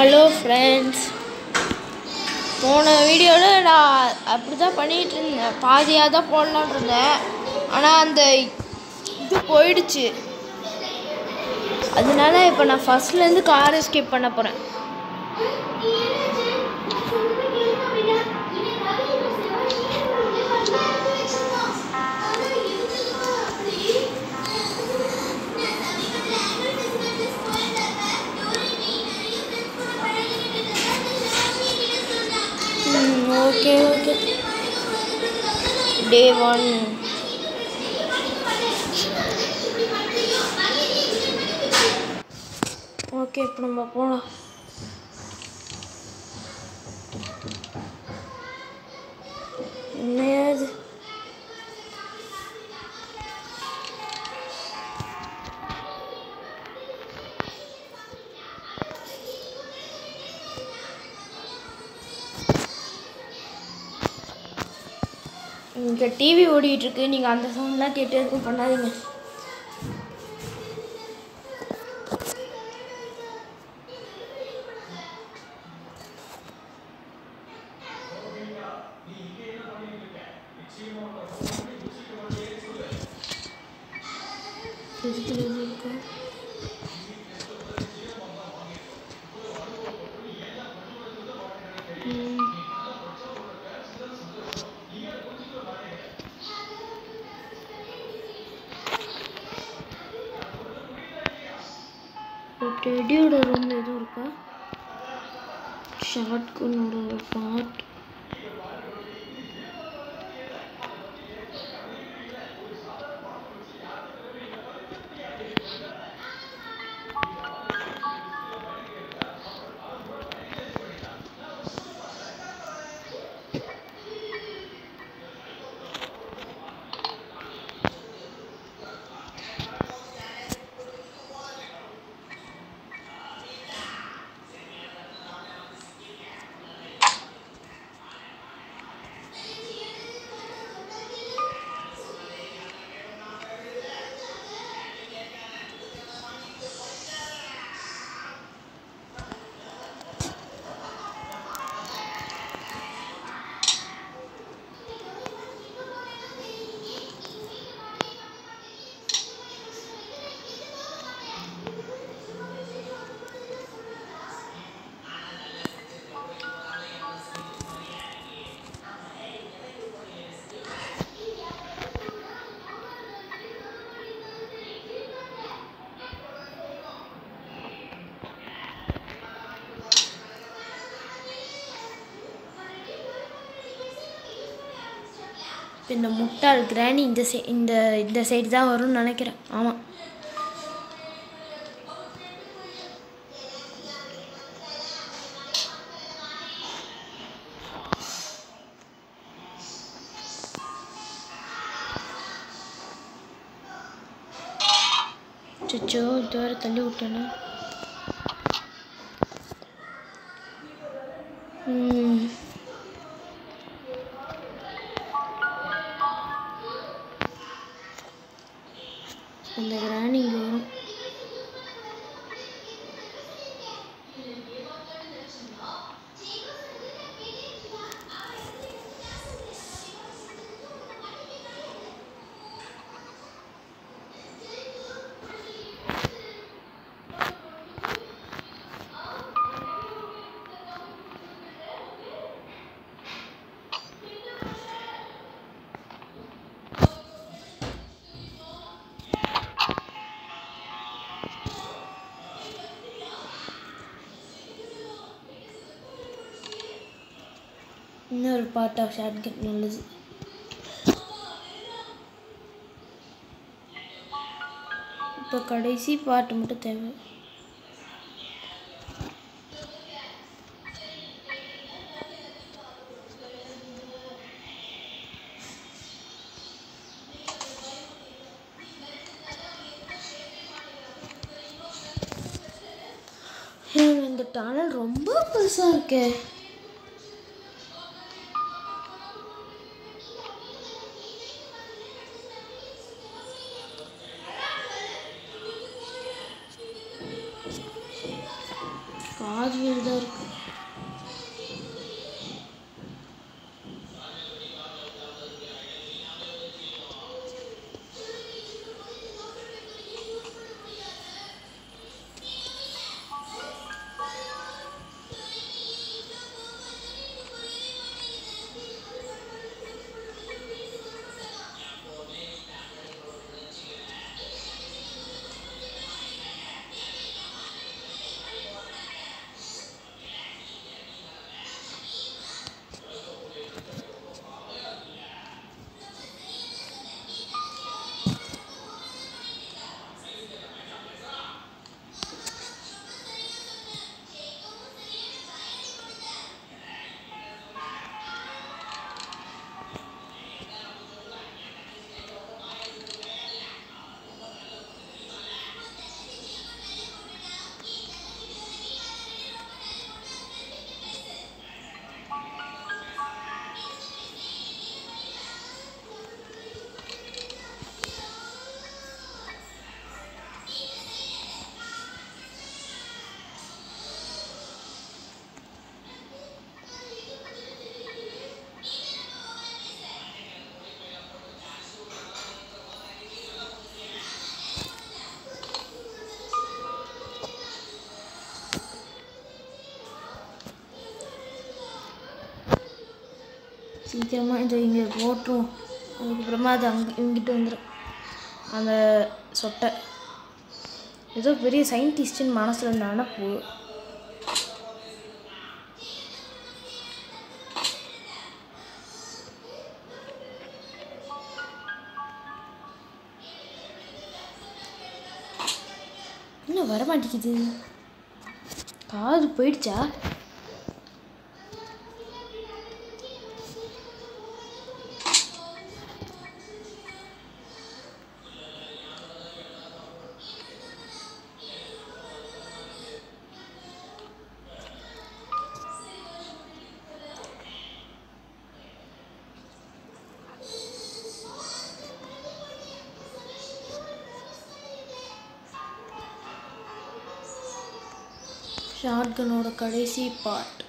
Hello friends போன வீடியோவில் நான் அப்படி தான் பண்ணிகிட்டு இருந்தேன் பாதியாக தான் போடலான்னு இருந்தேன் ஆனால் அந்த இது போயிடுச்சு அதனால இப்போ நான் ஃபஸ்ட்லேருந்து கார் எஸ்கேப் பண்ண போகிறேன் okay okay day one okay இப்போ நம்ம போகலாம் என்னையாது இங்கே டிவி ஓடிட்டுருக்கு நீங்கள் அந்த சவுண்ட்லாம் கேட்டு எதுவும் பண்ணாதீங்க எதுக்குள்ள இது இருக்கா? ம். டெடியோட ரூம் எதுவும் இருக்கா ஷார்ட் கன்னோட பார்ட் இப்போ இந்த முட்டாள் கிராணி இந்த சை இந்த இந்த சைடு தான் வரும்னு நினைக்கிறேன் ஆமாம் சச்சோ இது வேறு தள்ளி விட்டேனா ம் அந்த கிராணி இங்கே வரும் இன்னொரு பார்ட் ஆஃப் ஷார்ட்கட் நல்லது இப்போ கடைசி பாட்டு மட்டும் தேவை ஏங்க, இந்த டனல் ரொம்ப பெருசாக இருக்கே காது பாதி வீடு தான் இருக்கு சீக்கிரமாக இதை இங்கே போட்டுரும் அதுக்கப்புறமா அது அங்கே இங்கிட்டு வந்துடும் அந்த சொட்டை ஏதோ பெரிய சயின்டிஸ்ட்டுன்னு மனசில் நினப்பு இன்னும் வர மாட்டேங்குது காது போயிடுச்சா ஷாட்கனோட கடைசி பார்ட்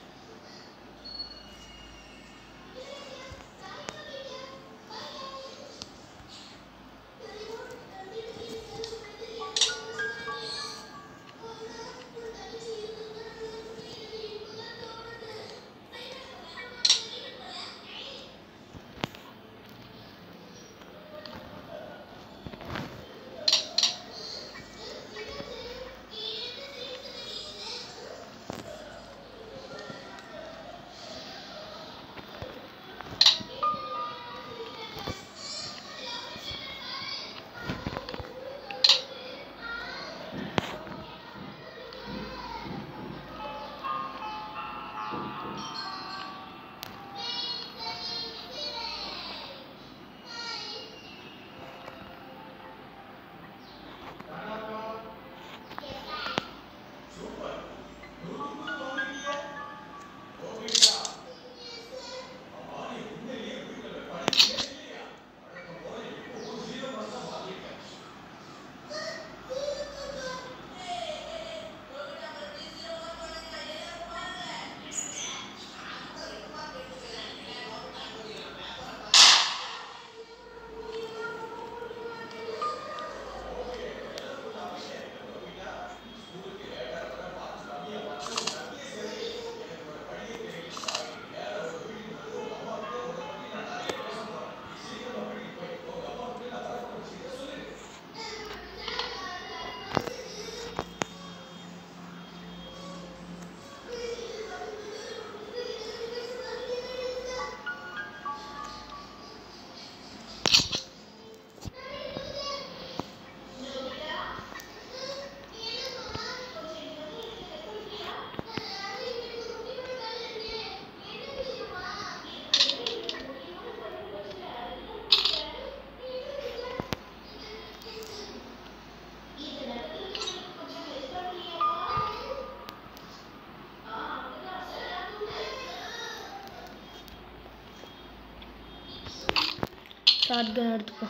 ஷார்ட் கன் எடுத்துக்கோ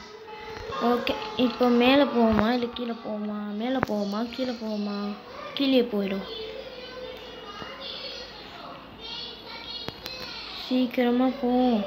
ஓகே இப்போ மேலே போவோமா இல்லை கீழே போவோமா மேலே போவோமா கீழே போவோமா கீழே போயிடும் சீக்கிரமா போ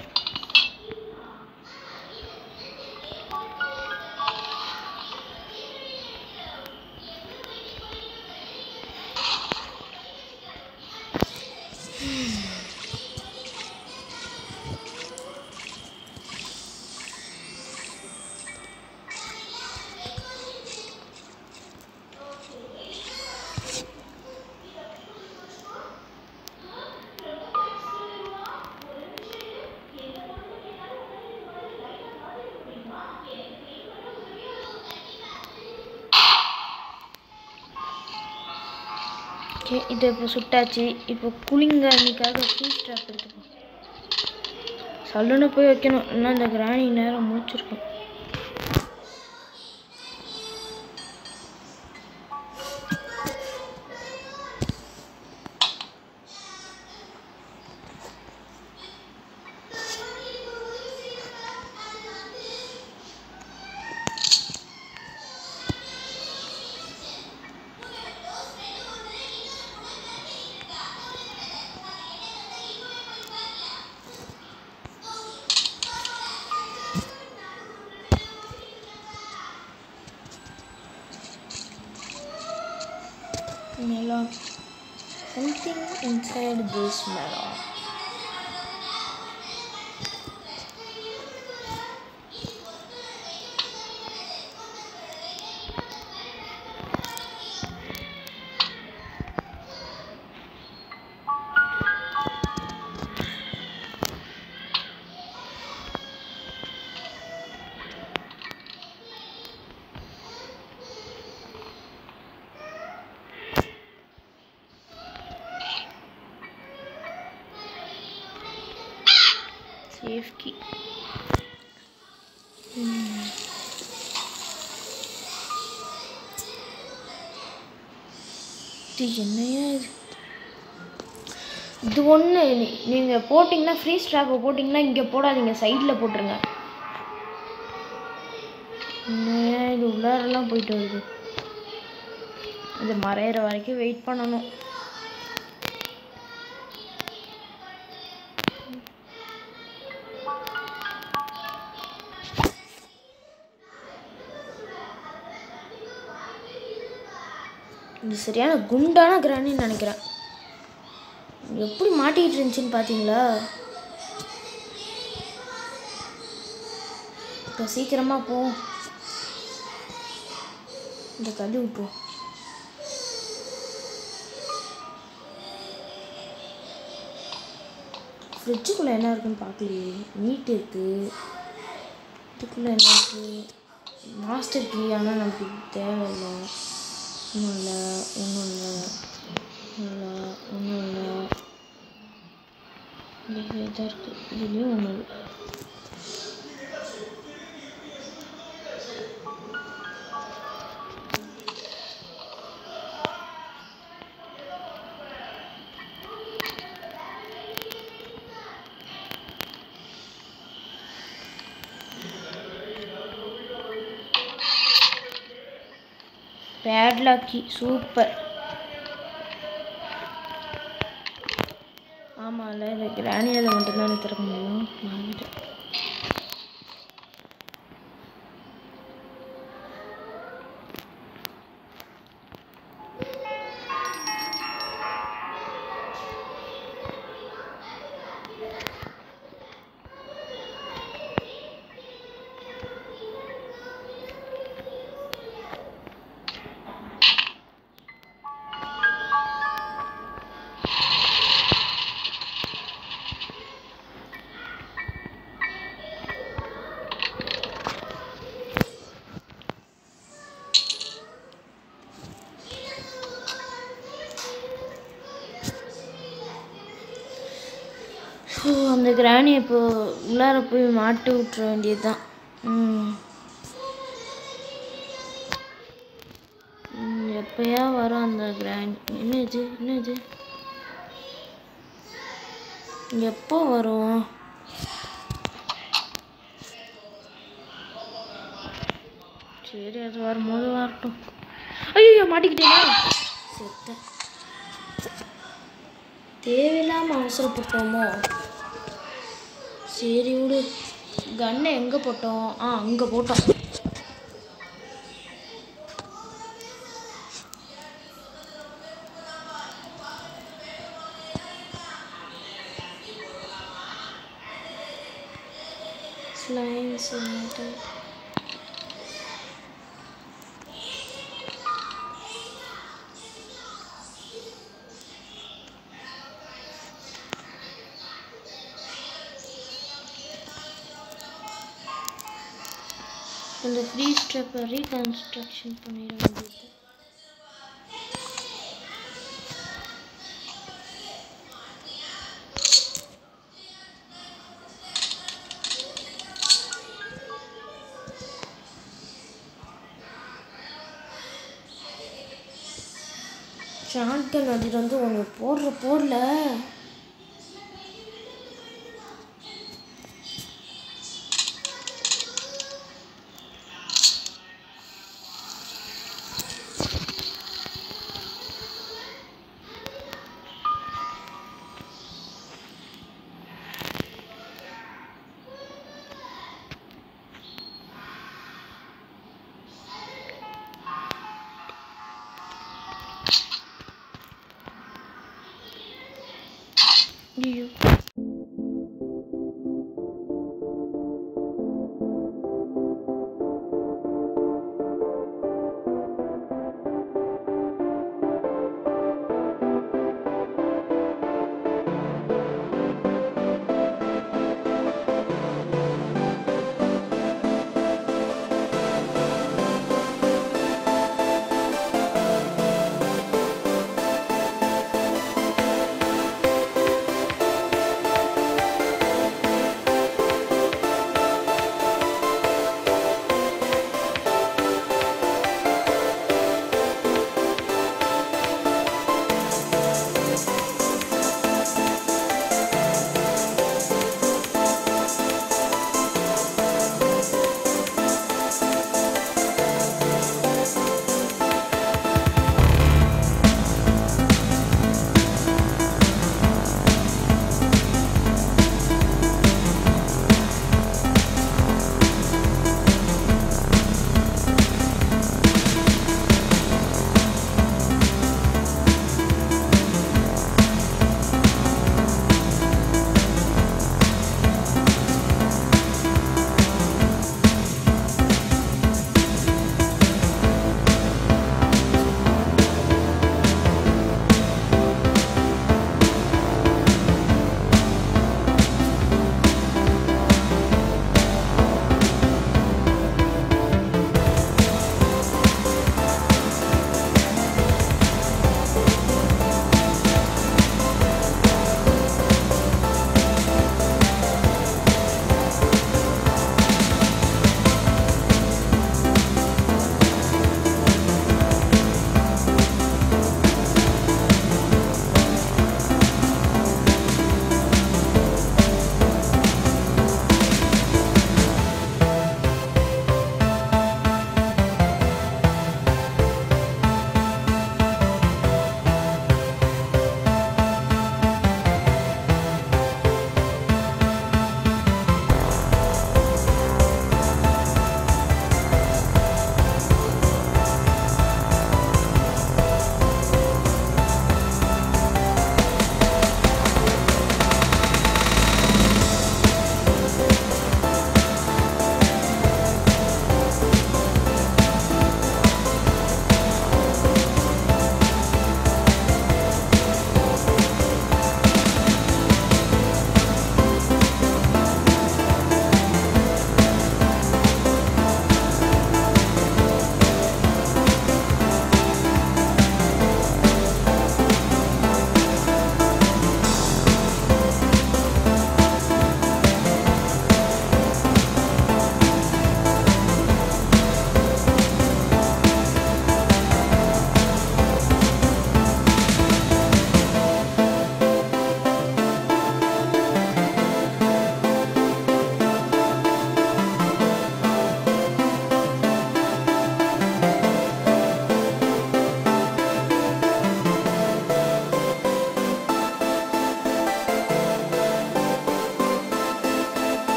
ஓகே இது இப்போ சுட்டாச்சு இப்போ குளிங்கானிக்காக ஃபீஸ் ட்ராப் எடுத்துப்போம் சல்லுன்னு போய் வைக்கணும் இன்னும் அந்த கிராணி நேரம் முடிச்சிருக்கோம் melon something inside this melon safe key இது என்னையா இது இது ஒன்று நீங்கள் போட்டிங்கன்னா ஃப்ரீ ஸ்ட்ராப்பை போட்டிங்கன்னா இங்கே போடாதீங்க சைடில் போட்டுருங்க என்னையா இது உள்ளாரெல்லாம் போயிட்டு வருது இது மறையிற வரைக்கும் வெயிட் பண்ணணும் இது சரியான குண்டான கிராணின்னு நினைக்கிறேன் எப்படி மாட்டிக்கிட்டு இருந்துச்சுன்னு பார்த்தீங்களா இப்போ சீக்கிரமாக போ இந்த தள்ளி விட்டுரும் ஃப்ரிட்ஜுக்குள்ளே என்ன இருக்குன்னு பார்க்கலையே மீட் இருக்குது இதுக்குள்ளே என்ன இருக்குது மாஸ்டர் கீ ஆனால் நமக்கு தேவையில்லை ஒன்றும் இல்லை ஒன்றும் இல்லை இல்லை ஒன்றும் இல்லை இது இதாக இருக்குது இதுலேயும் ஒன்றும் இல்லை பேட்லாக்கி சூப்பர் ஆமாம்ல இந்த கிராணியால் மட்டும்தான் எனக்கு திறக்க முடியும் மறந்துட்டேன் ஸோ அந்த கிராணி இப்போ உள்ளார போய் மாட்டி விட்டுற வேண்டியது தான் ம் ம், எப்பயா வரும் அந்த கிராணி என்ன இது என்ன இது எப்போ வரும் சரி அது வரும்போது வரட்டும் ஐயோ மாட்டிக்கிட்டேனா செத்த தேவையில்லாமல் அவசரப்பட்டோமோ சரி விடு கன்னை எங்கே போட்டோம் ஆ அங்கே போட்டோம் Slimes United. இந்த ஃப்ரீ ஸ்டெப்பை ரீகன்ஸ்ட்ரக்ஷன் பண்ணிட வேண்டியது ஷாட்கன் அது வந்து ஒன்று போடுற போடல